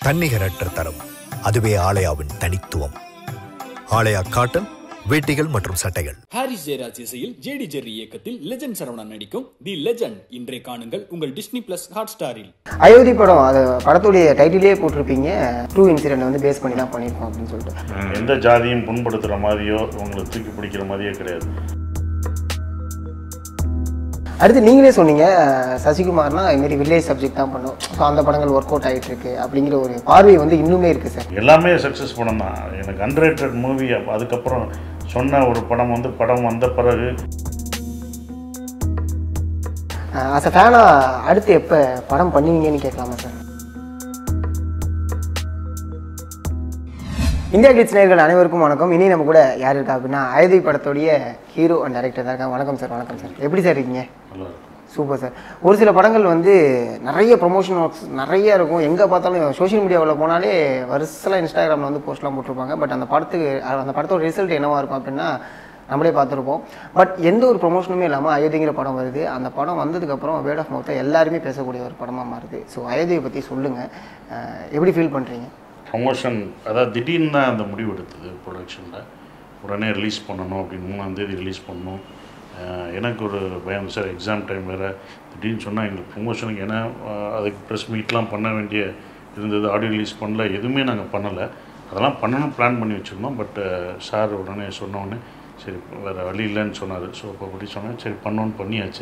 தன்னிகரற்ற தரம் அதுவே ஆலயாவின் தனித்துவம் ஆலயா காட்டன் வேட்டிகள் மற்றும் சட்டைகள் ஹாரிஸ் ஜெயராஜ் இசையில் ஜேடி ஜெர்ரி இயக்கத்தில் லெஜண்ட் சரவணன் நடிக்கும் தி லெஜண்ட் இன்றை காணுங்கள் உங்கள் டிஸ்னி பிளஸ் ஹாட் ஸ்டாரில் அயோத்தி படம் அது படத்துடைய டைட்டிலே போட்டிருப்பீங்க ட்ரூ இன்சிடென்ட் வந்து பேஸ் பண்ணி தான் பண்ணியிருக்கோம் அப்படின்னு சொல்லிட்டு எந்த ஜாதியும் புண்படுத்துகிற மாதிரியோ உங்களை தூக்கி பிடிக்கிற மாதிரியோ கிடையாது அடுத்து நீங்களே சொன்னீங்க அஹ், சசிகுமார்னா இதுமாரி வில்லேஜ் சப்ஜெக்ட் தான் பண்ணும் ஸோ அந்த படங்கள் ஒர்க் அவுட் ஆகிட்டு இருக்கு அப்படிங்கிற ஒரு பார்வை வந்து இன்னுமே இருக்குது சார் எல்லாமே சக்ஸஸ் படம் தான் எனக்கு அன்ரேட்டட் மூவி அதுக்கப்புறம் சொன்ன ஒரு படம் வந்து படம் வந்த பிறகு அஸ் அ ஃபேனாக அடுத்து எப்போ படம் பண்ணுவீங்கன்னு கேட்கலாமா சார் இந்தியா கிட்ஸ் நேயர்கள் அனைவருக்கும் வணக்கம் இனி நம்ம கூட யார் இருக்கா அப்படின்னா அயோத்தி படத்துடைய ஹீரோ அண்ட் டைரக்டர் தான் இருக்காங்க வணக்கம் சார் வணக்கம் சார் எப்படி சார் இருக்கீங்க நல்லா இருக்கும் சூப்பர் சார் ஒரு சில படங்கள் வந்து நிறைய ப்ரொமோஷன் ஒர்க்ஸ் நிறைய இருக்கும் எங்கே பார்த்தாலும் சோஷியல் மீடியாவில் போனாலே வருஷலாம் இன்ஸ்டாகிராமில் வந்து போஸ்ட்லாம் போட்டிருப்பாங்க பட் அந்த படத்துக்கு அந்த படத்தோட ரிசல்ட் என்னவா இருக்கும் அப்படின்னா நம்மளே பார்த்துருப்போம் பட் எந்த ஒரு ப்ரொமோஷனுமே இல்லாமல் அயோத்திங்கிற படம் வருது அந்த படம் வந்ததுக்கப்புறம் வேர்ட் ஆஃப் மவுத்தை எல்லாருமே பேசக்கூடிய ஒரு படமாக மாறுது ஸோ அயோத்தியை பற்றி சொல்லுங்கள் எப்படி ஃபீல் பண்ணுறீங்க ப்ரமோஷன் அதாவது திடீர்னு தான் அந்த முடிவு எடுத்தது ப்ரொடக்ஷனில் உடனே ரிலீஸ் பண்ணணும் அப்படின்னு மூணாந்தேதி ரிலீஸ் பண்ணணும் அஹ் எனக்கு ஒரு பயம் சார் எக்ஸாம் டைம் வேறு திடீர்னு சொன்னால் எங்களுக்கு ப்ரொமோஷனுக்கு ஏன்னா அஹ் அதுக்கு ப்ரெஸ் மீட்லாம் பண்ண வேண்டிய இருந்தது ஆடியோ ரிலீஸ் பண்ணல எதுவுமே நாங்கள் பண்ணலை அதெல்லாம் பண்ணணும் பிளான் பண்ணி வச்சுருந்தோம் பட் சார் உடனே சொன்ன உடனே சரி வேறு வழி இல்லைன்னு சொன்னார் ஸோ அப்போ அப்படி சொன்னேன் சரி பண்ணோன்னு பண்ணியாச்சு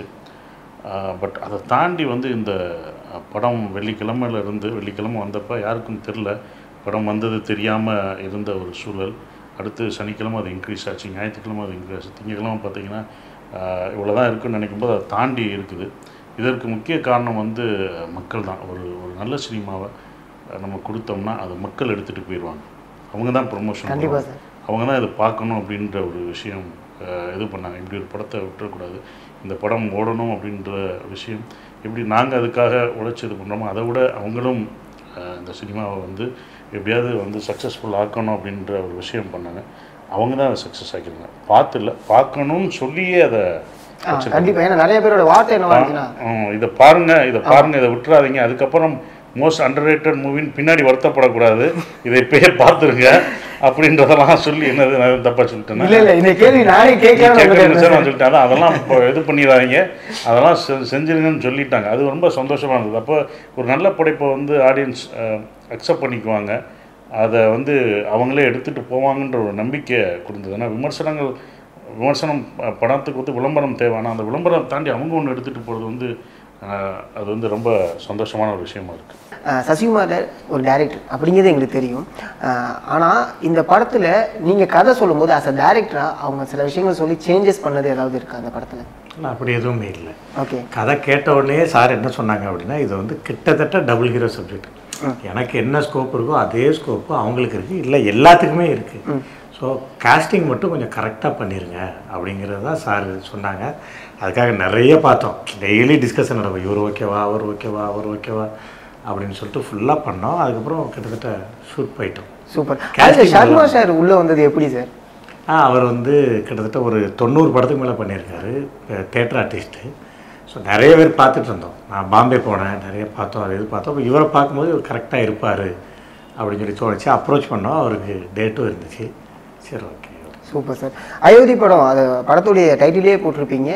பட் அதை தாண்டி வந்து இந்த அஹ், படம் வெள்ளிக்கிழமையில இருந்து வெள்ளிக்கிழமை வந்தப்போ யாருக்கும் தெரில படம் வந்தது தெரியாமல் இருந்த ஒரு சூழல் அடுத்து சனிக்கிழமை அது இன்க்ரீஸ் ஆச்சு ஞாயிற்றுக்கிழமை அது இன்க்ரீஸ் ஆச்சு திங்கக்கிழமை பார்த்தீங்கன்னா இவ்வளோ தான் இருக்குன்னு நினைக்கும்போது அதை தாண்டி இருக்குது இதற்கு முக்கிய காரணம் வந்து மக்கள் தான் ஒரு ஒரு நல்ல சினிமாவை அஹ், நம்ம கொடுத்தோம்னா அதை மக்கள் எடுத்துகிட்டு போயிடுவாங்க அவங்க தான் ப்ரொமோஷன் கண்டிப்பா சார். அவங்க தான் இதை பார்க்கணும் அப்படின்ற ஒரு விஷயம் அஹ், இது பண்ணாங்க இப்படி ஒரு படத்தை விட்டுறக்கூடாது இந்த படம் ஓடணும் அப்படின்ற விஷயம் எப்படி நாங்கள் அதுக்காக உழைச்சி இது பண்ணுறோமோ அதை விட அவங்களும் அஹ், இந்த சினிமாவை வந்து எப்படியாவது வந்து சக்ஸஸ்ஃபுல் ஆக்கணும் அப்படின்ற ஒரு விஷயம் பண்ணாங்க அவங்க தான் அதை சக்ஸஸ் ஆக்கிருங்க பார்த்து இல்லை பார்க்கணும்னு சொல்லியே அதை வச்சிருக்காங்க. கண்டிப்பாக ஏன்னா நிறைய பேரோட வார்த்தை என்னவா இருந்துச்சுன்னா ம், இதை பாருங்க இதை பாருங்க இதை விட்டுறாதீங்க அதுக்கப்புறம் மோஸ்ட் அண்டர் முவின்னு பின்னாடி வருத்தப்படக்கூடாது இதை இப்பயே பார்த்துருங்க அப்படின்றதெல்லாம் சொல்லி என்னது நான் தப்பா சொல்லிட்டேன்னா இல்லை இல்லை இந்த கேள்வி நானே கேட்கலாம் கேட்கறேன்னு சார் நான் சொல்லிட்டேன் அதான் அதெல்லாம் இப்போ இது பண்ணிடாதீங்க அதெல்லாம் செ- செஞ்சிருங்கன்னு சொல்லிட்டாங்க அது ரொம்ப சந்தோஷமா இருந்தது அப்போ ஒரு நல்ல படைப்பை வந்து ஆடியன்ஸ் அக்செப்ட் பண்ணிக்குவாங்க அதை வந்து அவங்களே எடுத்துகிட்டு போவாங்கன்ற ஒரு நம்பிக்கை கொடுத்தது ஏன்னா விமர்சனங்கள் விமர்சனம் அஹ், படத்துக்கு வந்து விளம்பரம் தேவை ஆனால் அந்த விளம்பரம் தாண்டி அவங்க ஒன்று எடுத்துகிட்டு போகிறது வந்து அஹ், அது வந்து ரொம்ப சந்தோஷமான ஒரு விஷயமா இருக்குது ஆஹ் சசிகுமார் ஒரு டைரக்டர் அப்படிங்கிறது எங்களுக்கு தெரியும் ஆனால் இந்த படத்தில் நீங்கள் கதை சொல்லும்போது அஸ் அ டேரக்டராக அவங்க சில விஷயங்கள் சொல்லி சேஞ்சஸ் பண்ணது ஏதாவது இருக்கா அந்த படத்தில் இல்லை அப்படி எதுவுமே இல்லை ஓகே கதை கேட்ட உடனே சார் என்ன சொன்னாங்க அப்படின்னா இது வந்து கிட்டத்தட்ட டபுள் ஹீரோ சப்ஜெக்ட் எனக்கு என்ன ஸ்கோப் இருக்கோ அதே ஸ்கோப்பு அவங்களுக்கு இருக்குது இல்லை எல்லாத்துக்குமே இருக்குது ஸோ காஸ்டிங் மட்டும் கொஞ்சம் கரெக்டாக பண்ணிடுங்க அப்படிங்கிறது தான் சார் சொன்னாங்க அதுக்காக நிறைய பார்த்தோம் டெய்லி டிஸ்கஷன் நடக்கும் இவர் ஓகேவா அவர் ஓகேவா அவர் ஓகேவா அப்படின்னு சொல்லிட்டு ஃபுல்லாக பண்ணோம் அதுக்கப்புறம் கிட்டத்தட்ட ஷூட் போயிட்டோம் சூப்பர் Casting சர்மா சார் உள்ளே வந்தது எப்படி சார் ஆ அவர் வந்து கிட்டத்தட்ட ஒரு தொண்ணூறு படத்துக்கு மேலே பண்ணியிருக்காரு தேட்டர் ஆர்டிஸ்ட்டு ஸோ நிறைய பேர் பார்த்துட்டு இருந்தோம் நான் பாம்பே போனேன் நிறைய பார்த்தோம் அது இது பார்த்தோம் அப்ப இவரை பார்க்கும்போது இவர் கரெக்டாக இருப்பார் அப்படின்னு சொல்லி தோணுச்சு அப்ரோச் பண்ணோம் அவருக்கு டேட்டும் இருந்துச்சு சரி ஓகே சூப்பர் சார் அயோத்தி படம் அது படத்துடைய டைட்டிலே போட்டிருப்பீங்க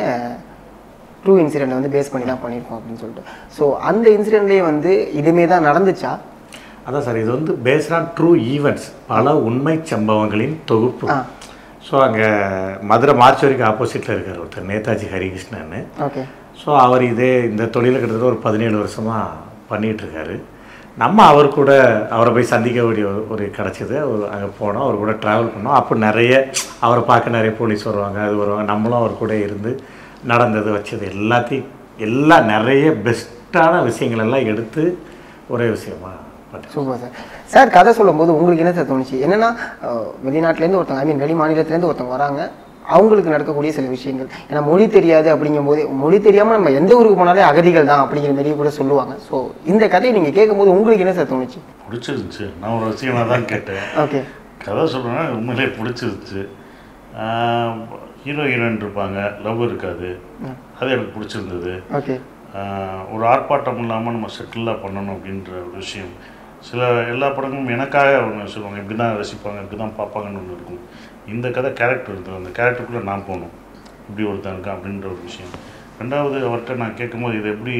ட்ரூ இன்சிடென்ட் வந்து பேஸ் பண்ணி தான் பண்ணியிருக்கோம் அப்படின்னு சொல்லிட்டு ஸோ அந்த இன்சிடென்ட்லேயே வந்து இதுமே தான் நடந்துச்சா அதான் சார் இது வந்து பேஸ்ட் ஆன் ட்ரூ ஈவெண்ட்ஸ் பல உண்மை சம்பவங்களின் தொகுப்பு ஆ. ஸோ அங்கே மதுரை மார்ச்சுவரிக்கு ஆப்போசிட்டில் இருக்கார் ஒருத்தர் நேதாஜி ஹரிகிருஷ்ணன் ஓகே ஸோ அவர் இதே இந்த தொழிலை கிட்டத்தட்ட ஒரு பதினேழு வருஷமாக பண்ணிகிட்டு இருக்காரு நம்ம அவர் கூட அவரை போய் சந்திக்க வேண்டிய ஒரு- ஒரு கிடச்சிது ஒரு அங்கே போனோம் அவர் கூட ட்ராவல் பண்ணோம் அப்போ நிறைய அவரை பார்க்க நிறைய போலீஸ் வருவாங்க அது வருவாங்க நம்மளும் அவர் கூட இருந்து நடந்தது வச்சது எல்லாத்தையும் எல்லாம் நிறைய பெஸ்ட்டான விஷயங்கள் எல்லாம் எடுத்து ஒரே விஷயமா பண்ணேன் சூப்பர் சார் சார் கதை சொல்லும்போது உங்களுக்கு என்ன சார் தோணுச்சு என்னன்னா அஹ், வெளிநாட்டிலேருந்து ஒருத்தவங்க ஐ மீன் வெளி மாநிலத்திலேருந்து ஒருத்தவங்க வராங்க அவங்களுக்கு நடக்கக்கூடிய சில விஷயங்கள் ஏன்னா மொழி தெரியாது அப்படிங்கும்போது மொழி தெரியாமல் நம்ம எந்த ஊருக்கு போனாலே அகதிகள் தான் அப்படிங்கிற மாதிரி கூட சொல்லுவாங்க ஸோ இந்த கதையை நீங்கள் கேட்கும்போது உங்களுக்கு என்ன சார் தோணுச்சு பிடிச்சிருந்துச்சு நான் ஒரு ரசிகனாக தான் கேட்டேன் ஓகே கதை சொல்கிறேன்னா உண்மையிலே பிடிச்சிருச்சு ஹீரோ ஹீரோயின் இருப்பாங்க லவ் இருக்காது அது எனக்கு பிடிச்சிருந்தது ஓகே ஆஹ் ஒரு ஆர்ப்பாட்டம் இல்லாமல் நம்ம செட்டிலாக பண்ணணும் அப்படின்ற ஒரு விஷயம் சில எல்லா படங்களும் எனக்காக அவங்க சொல்லுவாங்க இப்படி தான் ரசிப்பாங்க இப்படி தான் பார்ப்பாங்கன்னு ஒன்று இருக்கும் இந்த கதை கேரக்டர் இருக்குது அந்த கேரக்டருக்குள்ளே நான் போகணும் இப்படி ஒருத்தன் இருக்கான் அப்படின்ற ஒரு விஷயம் ரெண்டாவது அவர்கிட்ட நான் கேட்கும்போது இதை எப்படி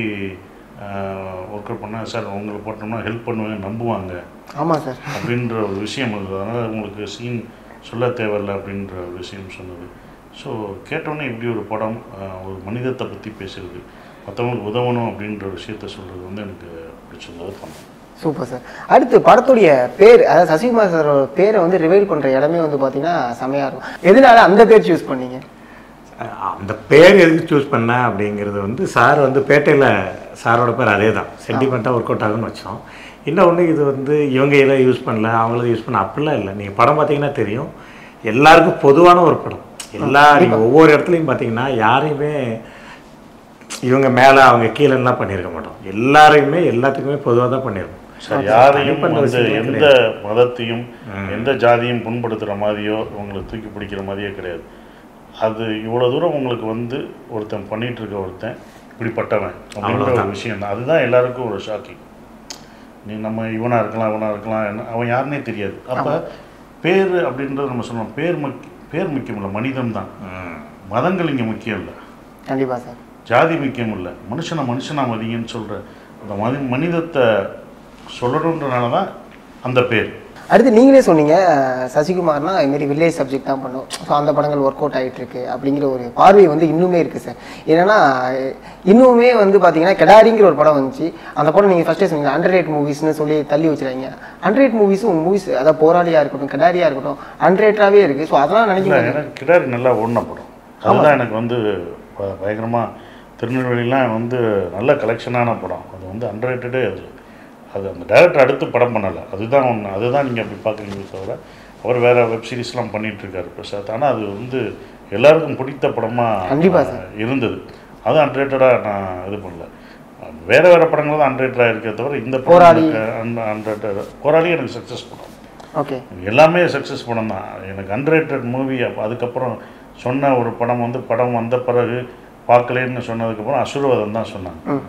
ஒர்க் அவுட் பண்ணால் சார் உங்களை போட்டோம்னா ஹெல்ப் பண்ணுவேங்க நம்புவாங்க ஆமாம் சார் அப்படின்ற ஒரு விஷயம் இருக்குது அதனால் உங்களுக்கு சீன் சொல்ல தேவையில்ல அப்படின்ற ஒரு விஷயம் சொன்னது ஸோ கேட்டோன்னே இப்படி ஒரு படம் ஆஹ், ஒரு மனிதத்தை பற்றி பேசுறது மற்றவங்களுக்கு உதவணும் அப்படின்ற விஷயத்த சொல்கிறது வந்து எனக்கு பிடிச்சிருந்தது பண்ணேன் சூப்பர் சார் அடுத்து படத்துடைய பேர் அதாவது சசிகுமார் சாரோட பேரை வந்து ரிவைல் பண்ணுற இடமே வந்து பார்த்தீங்கன்னா செமையாக இருக்கும் எதனால அந்த பேர் சூஸ் பண்ணீங்க அஹ் அந்த பேர் எதுக்கு சூஸ் பண்ண அப்படிங்கிறது வந்து சார் வந்து பேட்டையில் சாரோட பேர் அதே தான் சென்டிமெண்ட்டாக ஒர்க் அவுட் ஆகும்னு வச்சோம் இன்னொன்று இது வந்து இவங்க எல்லாம் யூஸ் பண்ணல அவங்களும் யூஸ் பண்ண அப்படிலாம் இல்லை நீங்கள் படம் பார்த்தீங்கன்னா தெரியும் எல்லாருக்கும் பொதுவான ஒரு படம் எல்லா நீங்கள் ஒவ்வொரு இடத்துலையும் பார்த்தீங்கன்னா யாரையுமே இவங்க மேலே அவங்க கீழேலாம் பண்ணியிருக்க மாட்டோம் எல்லாரையுமே எல்லாத்துக்குமே பொதுவாக தான் பண்ணியிருக்கோம் சார் யாரையும் தனிப்பட்ட வந்து விஷயமே எந்த மதத்தையும் எந்த ஜாதியும் புண்படுத்துகிற மாதிரியோ உங்களை தூக்கி பிடிக்கிற மாதிரியே கிடையாது அது இவ்வளோ தூரம் உங்களுக்கு வந்து ஒருத்தன் பண்ணிட்டு இருக்க ஒருத்தன் இப்படிப்பட்டவன் அப்படின்ற ஒரு விஷயம் தான் அதுதான் எல்லாருக்கும் ஒரு ஷாக்கிங் நீ நம்ம இவனாக இருக்கலாம் இவனாக இருக்கலாம் என்ன அவன் யாருன்னே தெரியாது அப்போ பேர் அப்படின்றது நம்ம சொல்லணும் பேர் முக் பேர் முக்கியம் இல்லை மனிதம் தான் மதங்கள் இங்கே முக்கியம் இல்லை கண்டிப்பாக சார் ஜாதி முக்கியம் இல்லை மனுஷனை மனுஷனா மதிங்கன்னு சொல்கிற அந்த மனி மனிதத்தை சொல்லணுன்றனால தான் அந்த பேர் அடுத்து நீங்களே சொன்னீங்க அஹ், சசிகுமார்னா இதுமாரி வில்லேஜ் சப்ஜெக்ட் தான் பண்ணும் ஸோ அந்த படங்கள் ஒர்க் அவுட் ஆகிட்டு இருக்கு அப்படிங்கிற ஒரு பார்வை வந்து இன்னுமே இருக்குது சார் என்னன்னா அஹ், இன்னுமே வந்து பார்த்தீங்கன்னா கெடாரிங்கிற ஒரு படம் வந்துச்சு அந்த படம் நீங்கள் ஃபஸ்ட்டே சொன்னீங்க அண்டர் ரேட் மூவிஸ்னு சொல்லி தள்ளி வச்சுருக்கீங்க அண்டர் ரேட் மூவிஸும் மூவிஸ் அதாவது போராளியாக இருக்கட்டும் கெடாரியாக இருக்கட்டும் அண்டர் ரேட்டாகவே இருக்குது ஸோ அதெல்லாம் இல்லை நினைக்கிறேன் எனக்கு கிடாரி நல்லா ஓடின படம் அதுதான் எனக்கு வந்து ப- பயங்கரமா திருநெல்வேலிலாம் வந்து நல்ல கலெக்ஷனான படம் அது வந்து அண்டர்ரேட்டடே அது அது அந்த டைரக்டர் அடுத்து படம் பண்ணலை அதுதான் ஒன்று அதுதான் நீங்கள் அப்படி பார்க்குறீங்க தவிர அவர் வேறு வெப் சீரிஸ்லாம் பண்ணிட்டு இருக்காரு பிரசாத் ஆனால் அது வந்து எல்லாருக்கும் பிடித்த படமாக கண்டிப்பா இருந்தது அது அன்ரேட்டடாக நான் இது பண்ணல வேற வேற படங்கள் தான் அன்ரேட்டடாக இருக்கே தவிர இந்த போராளி. அன்ரேட்டட் போராளி எனக்கு சக்ஸஸ் படம் ஓகே எல்லாமே சக்ஸஸ் படம் தான் எனக்கு அன்ரேட்டட் மூவி அதுக்கப்புறம் சொன்ன ஒரு படம் வந்து படம் வந்த பிறகு பார்க்கலேன்னு சொன்னதுக்கப்புறம் அசுரவாதம் தான் சொன்னாங்க ம்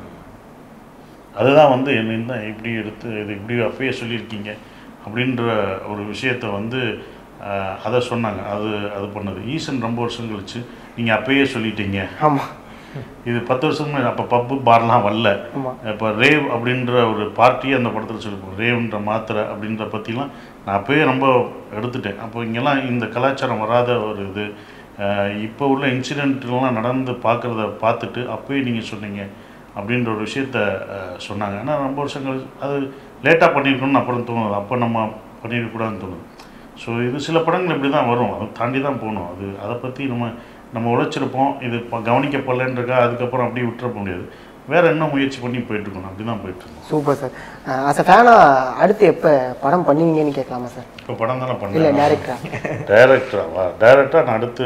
அதுதான் வந்து என்ன இந்த இப்படி எடுத்து இது இப்படி அப்பயே சொல்லியிருக்கீங்க அப்படின்ற ஒரு விஷயத்த வந்து ஆஹ், அதை சொன்னாங்க அது அது பண்ணது ஈசன் ரொம்ப வருஷம் கழிச்சு நீங்கள் அப்பயே சொல்லிட்டீங்க ஆமாம் இது பத்து வருஷத்துக்கு முன்னாடி அப்போ பப்பு பார்லாம் வரல ஆமா. இப்போ ரேவ் அப்படின்ற ஒரு பார்ட்டியை அந்த படத்தில் சொல்லியிருப்போம் ரேவ்ன்ற மாத்திரை அப்படின்ற பற்றிலாம் நான் அப்போயே ரொம்ப எடுத்துட்டேன் அப்போ இங்கெல்லாம் இந்த கலாச்சாரம் வராத ஒரு இது அஹ், இப்போ உள்ள இன்சிடென்ட்லாம் நடந்து பார்க்குறத பார்த்துட்டு அப்போயே நீங்கள் சொன்னீங்க அப்படின்ற ஒரு விஷயத்த அஹ், சொன்னாங்க ஆனால் ரொம்ப வருஷங்கள் அது லேட்டாக பண்ணியிருக்கணும்னு அப்புறம் தோணுது அப்போ நம்ம பண்ணியிருக்கக்கூடாதுன்னு தோணுது ஸோ இது சில படங்கள் இப்படி தான் வரும் அதை தாண்டி தான் போகணும் அது அதை பற்றி நம்ம நம்ம உழைச்சிருப்போம் இது இப்போ கவனிக்கப்படலன்றக்கா அதுக்கப்புறம் அப்படியே விட்டுற முடியாது வேற என்ன முயற்சி பண்ணி போயிட்டு இருக்கணும் அப்படி தான் போயிட்டு இருக்கோம் சூப்பர் சார் அஸ் அ ஃபேனாக அடுத்து எப்போ படம் பண்ணுவீங்கன்னு கேட்கலாமா சார் இப்போ படம் தானே இல்லை பண்ணேன் டேரக்டரா டைரக்டராவா டைரக்டராக நான் அடுத்து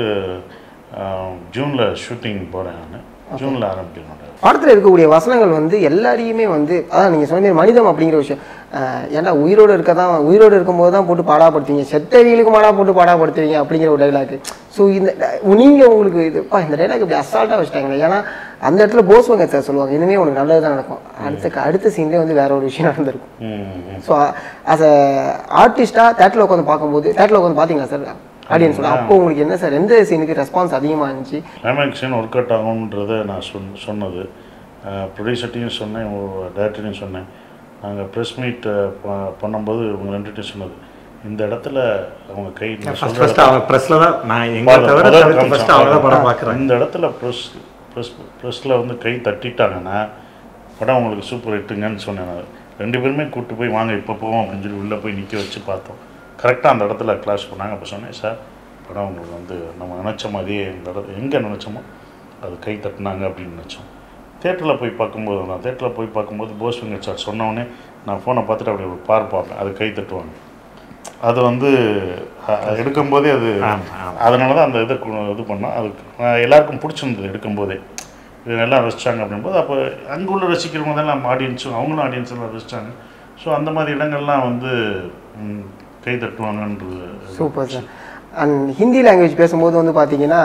ஜூனில் ஷூட்டிங் போகிறேன் நான் ஜூனில் ஆரம்பிக்கிறேன் படத்தில் இருக்கக்கூடிய வசனங்கள் வந்து எல்லாரையுமே வந்து அதான் நீங்கள் சொன்ன மாதிரி மனிதம் அப்படிங்கிற விஷயம் அஹ் ஏன்டா உயிரோடு இருக்க தான் உயிரோடு இருக்கும்போது தான் போட்டு பாடாப்படுத்துவீங்க செத்தவங்களுக்கு மாடா போட்டு பாடாப்படுத்துவீங்க அப்படிங்கிற ஒரு டைலாக் ஸோ இந்த நீங்கள் உங்களுக்கு இதுப்பா இந்த டைலாக் இப்படி அசால்ட்டாக வச்சுட்டாங்களே ஏன்னா அந்த இடத்துல போஸ்வங்க சார் சொல்லுவாங்க இனிமே உனக்கு நல்லது தான் நடக்கும் அடுத்த அடுத்த சீன்லேயே வந்து வேற ஒரு விஷயம் நடந்திருக்கும் ம் ஸோ ஆஸ் அ ஆர்டிஸ்டாக தேட்டரில் உட்காந்து பார்க்கும்போது தேட்டரில் உட்காந்து பார்த்தீங்களா சார் ஆடியன்ஸோட அப்போ உங்களுக்கு என்ன சார் எந்த சீனுக்கு ரெஸ்பான்ஸ் அதிகமாக இருந்துச்சு கிளைமேக்ஸின் ஒர்க் அவுட் ஆகுன்றதை நான் சொன் சொன்னது ப்ரொடியூசர்ட்டையும் சொன்னேன் டேரக்டரையும் சொன்னேன் நாங்கள் ப்ரெஸ் மீட் பண்ணும்போது இவங்க ரெண்டுட்டையும் சொன்னது இந்த இடத்துல அவங்க கை நீங்க ஃபர்ஸ்ட் சொல்ற ஃபர்ஸ்ட் அவங்க ப்ரெஸ்ஸில் தான் நான் எங்களை பாருங்க, தவிர முதல் தவிர்த்து காமிச்சாங்க. ஃபர்ஸ்ட் அவங்க தான் படம் பார்க்குறாங்க இந்த இடத்துல ப்ரெஸ் ப்ரெஸ் ப்ரெஸ்ஸில் வந்து கை தட்டிட்டாங்கன்னா படம் உங்களுக்கு சூப்பர் ஹிட்டுங்கன்னு சொன்னேன் நான் ரெண்டு பேருமே கூப்பிட்டு போய் வாங்க இப்போ போவோம் அப்படின்னு சொல்லி உள்ளே போய் நிற்க வச்சு பார்த்தோம் கரெக்டாக அந்த இடத்துல கிளாஸ் பண்ணாங்க அப்போ சொன்னேன் சார் படம் உங்களுக்கு வந்து நம்ம நினச்ச மாதிரியே இந்த இடத்துல எங்கே நினச்சோமோ அது கை தட்டினாங்க அப்படின்னு நினச்சோம் தேட்டரில் போய் பார்க்கும்போது நான் தேட்டரில் போய் பார்க்கும்போது போஸ் வெங்கட் சார் சொன்னவொடனே நான் ஃபோனை பார்த்துட்டு அப்படி ஒரு பார் பார்ப்பேன் அது கை தட்டுவாங்க அது வந்து அஹ், எடுக்கும்போதே அது ஆமா, ஆமா. அதனால தான் அந்த இதை கு- இது பண்ணோம் அது அஹ், எல்லாருக்கும் பிடிச்சிருந்தது எடுக்கும்போதே இது எல்லாம் ரசித்தாங்க அப்படின்போது அப்போ அங்கே உள்ள ரசிக்கிறவங்க தான் நம்ம ஆடியன்ஸும் அவங்களும் ஆடியன்ஸ் எல்லாம் ரசித்தாங்க ஸோ அந்த மாதிரி இடங்கள்லாம் வந்து ம், கை தட்டுவாங்கன்றது super sir and Hindi language பேசும்போது வந்து பார்த்தீங்கன்னா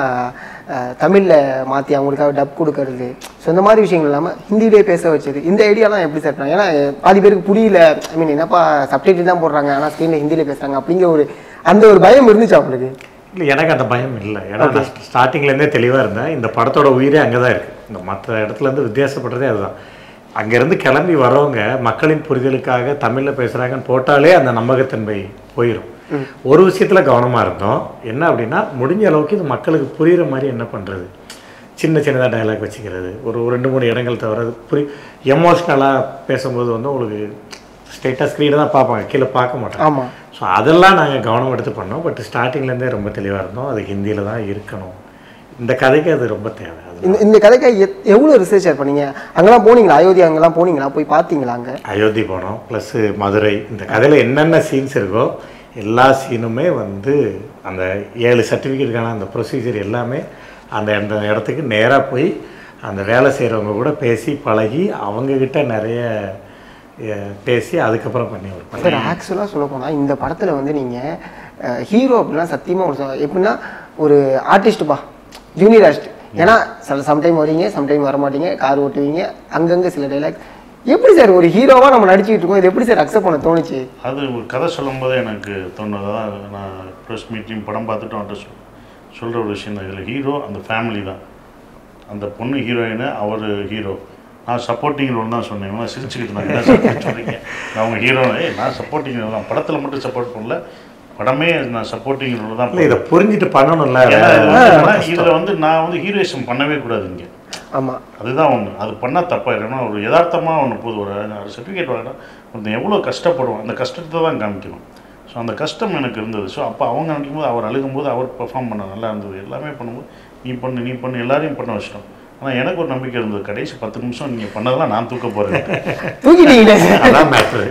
தமிழில் மாற்றி அவங்களுக்காக டப் கொடுக்கறது ஸோ இந்த மாதிரி விஷயங்கள் இல்லாமல் ஹிந்தியிலே பேச வச்சது இந்த ஐடியாலாம் எப்படி செட் பண்ணாங்க ஏன்னா அஹ், பாதி பேருக்கு புரியல ஐ மீன் என்னப்பா சப்டைட்டில் தான் போடுறாங்க ஆனால் ஸ்க்ரீனில் ஹிந்தியில் பேசுகிறாங்க அப்படிங்கிற ஒரு அந்த ஒரு பயம் இருந்துச்சு அவங்களுக்கு இல்லை எனக்கு அந்த பயம் இல்லை ஏன்னா நான் ஸ்டார்டிங்லேருந்தே தெளிவாக இருந்தேன் இந்த படத்தோட உயிரே அங்கே தான் இருக்குது இந்த மற்ற இடத்துலேருந்து வித்தியாசப்படுறதே அதுதான் அங்கேருந்து கிளம்பி வரவங்க மக்களின் புரிதலுக்காக தமிழில் பேசுகிறாங்கன்னு போட்டாலே அந்த நம்பகத்தன்மை போயிடும் ஒரு விஷயத்தில் கவனமாக இருந்தோம் என்ன அப்படின்னா முடிஞ்ச அளவுக்கு இது மக்களுக்கு புரிகிற மாதிரி என்ன பண்ணுறது சின்ன சின்னதாக டயலாக் வச்சுக்கிறது ஒரு ஒரு ரெண்டு மூணு இடங்கள் தவிர அது புரி எமோஷ்னலாக பேசும்போது வந்து உங்களுக்கு ஸ்ட்ரெயிட்டாக ஸ்க்ரீனை தான் பார்ப்பாங்க கீழே பார்க்க மாட்டாங்க ஆமாம் ஸோ அதெல்லாம் நாங்கள் கவனம் எடுத்து பண்ணோம் பட் ஸ்டார்டிங்லேருந்தே ரொம்ப தெளிவாக இருந்தோம் அது ஹிந்தியில் தான் இருக்கணும் இந்த கதைக்கு அது ரொம்ப தேவை அது இந்த இந்த கதைக்கு எத்- எவ்வளோ ரிசர்ச் பண்ணீங்க அங்கெல்லாம் போனீங்களா அயோத்தி அங்கெல்லாம் போனீங்களா போய் பார்த்தீங்களா அங்கே அயோத்தி போனோம் ப்ளஸ்ஸு மதுரை இந்த கதையில் என்னென்ன சீன்ஸ் இருக்கோ எல்லா சீனுமே வந்து அந்த ஏழு சர்டிஃபிகேட்டுக்கான அந்த ப்ரொசீஜர் எல்லாமே அந்த அந்த இடத்துக்கு நேராக போய் அந்த வேலை செய்கிறவங்க கூட பேசி பழகி அவங்கக்கிட்ட நிறைய அஹ், பேசி அதுக்கப்புறம் பண்ணி ஒரு படம் சார் ஆக்சுவலாக சொல்ல போனால் இந்த படத்தில் வந்து நீங்கள் ஹீரோ அப்படின்னா சத்தியமாக ஒரு சொ- எப்படின்னா ஒரு ஆர்டிஸ்ட்டுப்பா ஜூனியர் ஆர்டிஸ்ட் ஏன்னா சில சம்டைம் வரீங்க சம்டைம் வர மாட்டீங்க கார் ஓட்டுவீங்க அங்கங்கே சில டைலாக் எப்படி சார் ஒரு ஹீரோவாக நம்ம நடிச்சுக்கிட்டு இருக்கோம் இது எப்படி சார் அக்செப்ட் பண்ண தோணுச்சு அது ஒரு கதை சொல்லும்போது எனக்கு தோணுது தான் நான் ப்ரெஸ் மீட்லையும் படம் பார்த்துட்டு அவன்கிட்ட சொல் சொல்கிற ஒரு விஷயம் தான் இதில் ஹீரோ அந்த ஃபேமிலி தான் அந்த பொண்ணு ஹீரோயின் அவர் ஹீரோ நான் சப்போர்ட்டிங் ரோல் தான் சொன்னேன் இவன் சிரிச்சுக்கிட்டு நான் என்ன support சொல்றீங்க நான் அவங்க ஹீரோ ஏய் நான் சப்போர்ட்டிங் ரோல் தான் படத்தில் மட்டும் சப்போர்ட் பண்ணல படமே நான் சப்போர்ட்டிங் ரோல் தான் இல்லை இதை புரிஞ்சுட்டு பண்ணணும்ல ஏன்னா இது வந்து என்னன்னா, இதுல வந்து நான் வந்து ஹீரோயிசம் பண்ணவே கூடாது இங்கே ஆமாம் அதுதான் ஒன்று அது பண்ணால் தப்பாயிடும் ஒரு யதார்த்தமாக ஒன்று போது ஒரு சர்டிஃபிகேட் வாங்கினா ஒருத்தன் எவ்வளோ கஷ்டப்படுவான் அந்த கஷ்டத்தை தான் காமிக்கணும் ஸோ அந்த கஷ்டம் எனக்கு இருந்தது ஸோ அப்போ அவங்க நினைக்கும் போது அவர் அழுகும்போது அவர் பெர்ஃபார்ம் பண்ண நல்லா இருந்தது எல்லாமே பண்ணும்போது நீ பண்ணு நீ பண்ணு எல்லாரையும் பண்ண வச்சிட்டோம் ஆனால் எனக்கு ஒரு நம்பிக்கை இருந்தது கடைசி பத்து நிமிஷம் நீங்கள் பண்ணதெல்லாம் நான் தூக்க போகிறேன் தூக்கிட்டீங்களே சார் அதான் மேட்ரு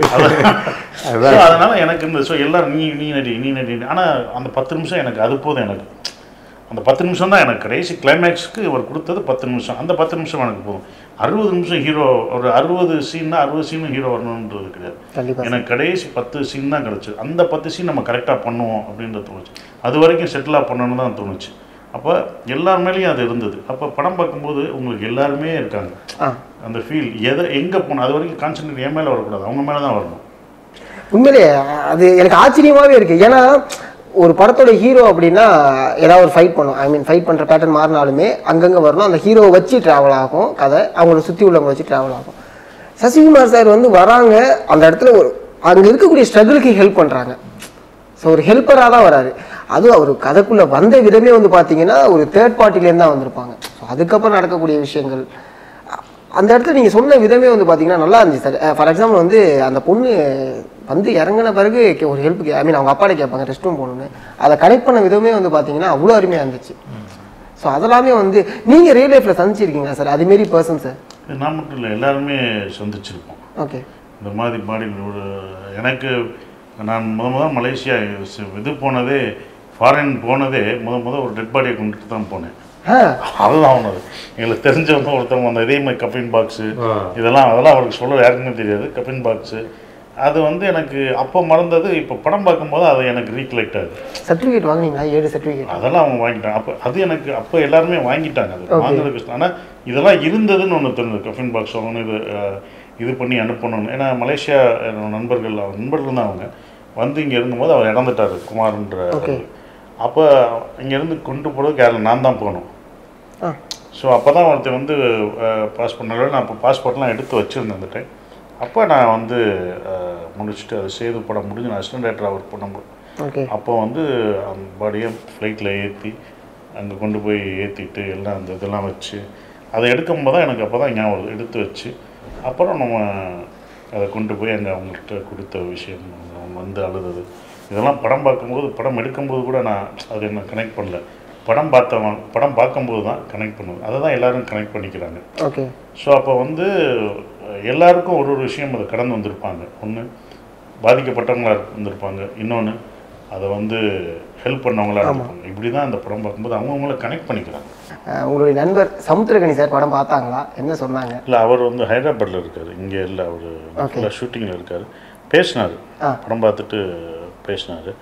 ஸோ அதனால எனக்கு இருந்தது ஸோ எல்லாரும் நீ நீ நடி நீ நடி ஆனால் அந்த பத்து நிமிஷம் எனக்கு அது போதும் எனக்கு அந்த பத்து நிமிஷம் தான் எனக்கு கடைசி கிளைமேக்ஸ்க்கு அவர் கொடுத்தது பத்து நிமிஷம் அந்த பத்து நிமிஷம் எனக்கு போதும் அறுபது நிமிஷம் ஹீரோ ஒரு அறுபது சீன்னா அறுபது சீனும் ஹீரோ வரணுன்றது கிடையாது கண்டிப்பாக எனக்கு கடைசி பத்து சீன் தான் கிடச்சிது அந்த பத்து சீன் நம்ம கரெக்டாக பண்ணுவோம் அப்படின்றது தோணுச்சு அது வரைக்கும் செட்டிலாக பண்ணணும்னு தான் தோணுச்சு அப்போ எல்லார் மேலேயும் அது இருந்தது அப்போ படம் பார்க்கும்போது உங்களுக்கு எல்லாருமே இருக்காங்க ஆ அந்த ஃபீல் எதை எங்கே போகணும் அது வரைக்கும் கான்சன்ட்ரேட் என் மேலே வரக்கூடாது அவங்க மேலே தான் வரணும் உண்மையிலே அது எனக்கு ஆச்சரியமாகவே இருக்குது ஏன்னா ஒரு படத்தோட ஹீரோ அப்படின்னா ஏதாவது ஒரு ஃபைட் பண்ணும் ஐ மீன் ஃபைட் பண்ணுற பேட்டர்ன் மாறினாலுமே அங்கங்கே வரணும் அந்த ஹீரோவை வச்சு ட்ராவல் ஆகும் கதை அவங்கள சுற்றி உள்ளவங்க வச்சு ட்ராவல் ஆகும் சசிகுமார் சார் வந்து வராங்க அந்த இடத்துல ஒரு அங்கே இருக்கக்கூடிய ஸ்ட்ரகிளுக்கு ஹெல்ப் பண்ணுறாங்க ஸோ ஒரு ஹெல்ப்பராக தான் வராரு அதுவும் அவர் கதைக்குள்ளே வந்த விதமே வந்து பார்த்தீங்கன்னா ஒரு தேர்ட் பார்ட்டிலேருந்து தான் வந்திருப்பாங்க ஸோ அதுக்கப்புறம் நடக்கக்கூடிய விஷயங்கள் அ- அந்த இடத்துல நீங்கள் சொன்ன விதமே வந்து பார்த்தீங்கன்னா நல்லா இருந்துச்சு சார் ஃபார் எக்ஸாம்பிள் வந்து அந்த பொண்ணு வந்து இறங்கின பிறகு கே- ஒரு ஹெல்ப் ஐ மீன் அவங்க அப்பாட்ட கேட்பாங்க ரெஸ்ட் ரூம் போகணுன்னு அதை கனெக்ட் பண்ண விதமே வந்து பார்த்தீங்கன்னா அவ்வளோ அருமையாக இருந்துச்சு ஸோ அதெல்லாமே வந்து நீங்கள் ரியல் லைஃப்பில் சந்திச்சிருக்கீங்களா சார் அதுமாரி பர்சன் சார் இது நான் மட்டும் இல்லை எல்லாருமே சந்திச்சிருப்போம் ஓகே இந்த மாதிரி பாடி ஒரு எனக்கு நான் முத முதல் மலேசியா ஸ்- இது போனதே ஃபாரின் போனதே முத முத ஒரு டெட் பாடியை கொண்டுட்டு தான் போனேன் ஆ அதுதான் அவனது எங்களுக்கு தெரிஞ்சவங்க ஒருத்தவங்க அந்த இதே மாதிரி கப்பின் பாக்ஸு இதெல்லாம் அதெல்லாம் அவருக்கு சொல்ல யாருக்குமே தெரியாது கப்பின் பாக்ஸு அது வந்து எனக்கு அப்போ மறந்தது இப்போ படம் பார்க்கும்போது அது எனக்கு ரீகலெக்ட் ஆகுது சர்டிஃபிகேட் வாங்குனீங்களா ஏழு சர்டிஃபிகேட் அதெல்லாம் அவங்க வாங்கிட்டாங்க அப்போ அது எனக்கு அப்போ எல்லாருமே வாங்கிட்டாங்க அது வாங்குறதுக்கு ஆனால் இதெல்லாம் இருந்ததுன்னு ஒன்று தெரிஞ்சது கஃபின் பாக்ஸ் வாங்கணும் இது அஹ், இது பண்ணி அனுப்பணும்னு ஏன்னா மலேசியா என்னோட நண்பர்கள் அவர் நண்பர்கள் தான் அவங்க வந்து இங்கே இருந்தபோது அவர் இறந்துட்டார் குமார்ன்ற Okay. அப்போ இங்கேருந்து கொண்டு போகிறதுக்கு யாரும் நான் தான் போகணும் ஆ ஸோ அப்போ தான் ஒருத்தர் வந்து பாஸ்போர்ட் நல்ல நான் அப்போ பாஸ்போர்ட்லாம் எடுத்து வச்சுருந்தேன் அந்த டைம் அப்போ நான் வந்து அஹ், முடிச்சுட்டு அது சேது படம் முடிஞ்சு நான் அசிஸ்டன்ட் டேரக்டராக ஒர்க் பண்ணும்போது ஓகே அப்போ வந்து அந்த பாடியை ஃப்ளைட்டில் ஏற்றி அங்கே கொண்டு போய் ஏற்றிட்டு எல்லாம் அந்த இதெல்லாம் வச்சு அதை எடுக்கும்போது தான் எனக்கு அப்போ தான் ஞாபகம் வருது. எடுத்து வச்சு அப்புறம் நம்ம அதை கொண்டு போய் அங்கே அவங்கள்ட்ட கொடுத்த விஷயம் அவங்க வந்து அழுதது இதெல்லாம் படம் பார்க்கும்போது படம் எடுக்கும்போது கூட நான் அதை என்ன கனெக்ட் பண்ணல படம் பார்த்தவன் படம் பார்க்கும்போது தான் கனெக்ட் பண்ணுவேன் அதை தான் எல்லோரும் கனெக்ட் பண்ணிக்கிறாங்க ஓகே ஸோ அப்போ வந்து அஹ், எல்லாருக்கும் ஒரு ஒரு விஷயம் அதை கடந்து வந்திருப்பாங்க ஒன்று பாதிக்கப்பட்டவங்களா இருந்திருப்பாங்க இன்னொன்று அதை வந்து ஹெல்ப் பண்ணவங்களா இருந்திருப்பாங்க இப்படி தான் அந்த படம் பார்க்கும்போது அவங்கவுங்கள கனெக்ட் பண்ணிக்கிறாங்க அஹ் உங்களுடைய நண்பர் சமுத்திரகனி சார் படம் பார்த்தாங்களா என்ன சொன்னாங்க இல்லை அவர் வந்து ஹைதராபாத்தில் இருக்கார் இங்கே இல்லை அவர் ஃபுல்லாக ஷூட்டிங்கில் இருக்கார் பேசினார் ஆ. படம் பார்த்துட்டு பேசினார்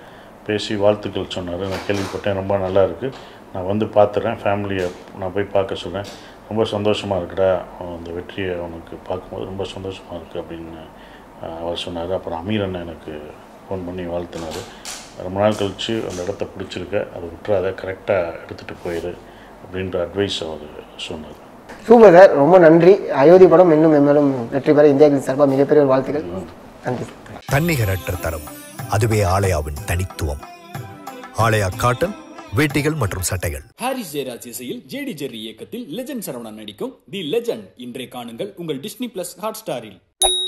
பேசி வாழ்த்துக்கள் சொன்னார் நான் கேள்விப்பட்டேன் ரொம்ப நல்லா இருக்குது நான் வந்து பார்த்துறேன் ஃபேமிலியை நான் போய் பார்க்க சொன்னேன் ரொம்ப சந்தோஷமாக இருக்குடா அந்த வெற்றியை உனக்கு பார்க்கும்போது ரொம்ப சந்தோஷமாக இருக்குது அப்படின்னு அஹ், அவர் சொன்னார் அப்புறம் அமீர் அண்ணன் எனக்கு ஃபோன் பண்ணி வாழ்த்தினார் ரொம்ப நாள் கழித்து அந்த இடத்த பிடிச்சிருக்க அதை விட்டுறாத கரெக்டாக எடுத்துகிட்டு போயிரு அப்படின்ற அட்வைஸ் அவர் சொன்னார் சூப்பர் சார் ரொம்ப நன்றி அயோத்தி படம் இன்னும் மென்மேலும் வெற்றி பெற இந்தியாவின் சார்பாக மிகப்பெரிய ஒரு வாழ்த்துக்கள் நன்றி சார் தன்னிகரற்ற தரம் அதுவே ஆலயாவின் தனித்துவம் ஆலயா காட்டன் வேட்டிகள் மற்றும் சட்டைகள் ஹாரிஸ் ஜெயராஜ் இசையில் ஜேடி ஜெர்ரி இயக்கத்தில் லெஜண்ட் சரவணன் நடிக்கும் தி லெஜண்ட் இன்றை காணுங்கள் உங்கள் டிஸ்னி பிளஸ் ஹாட் ஸ்டாரில்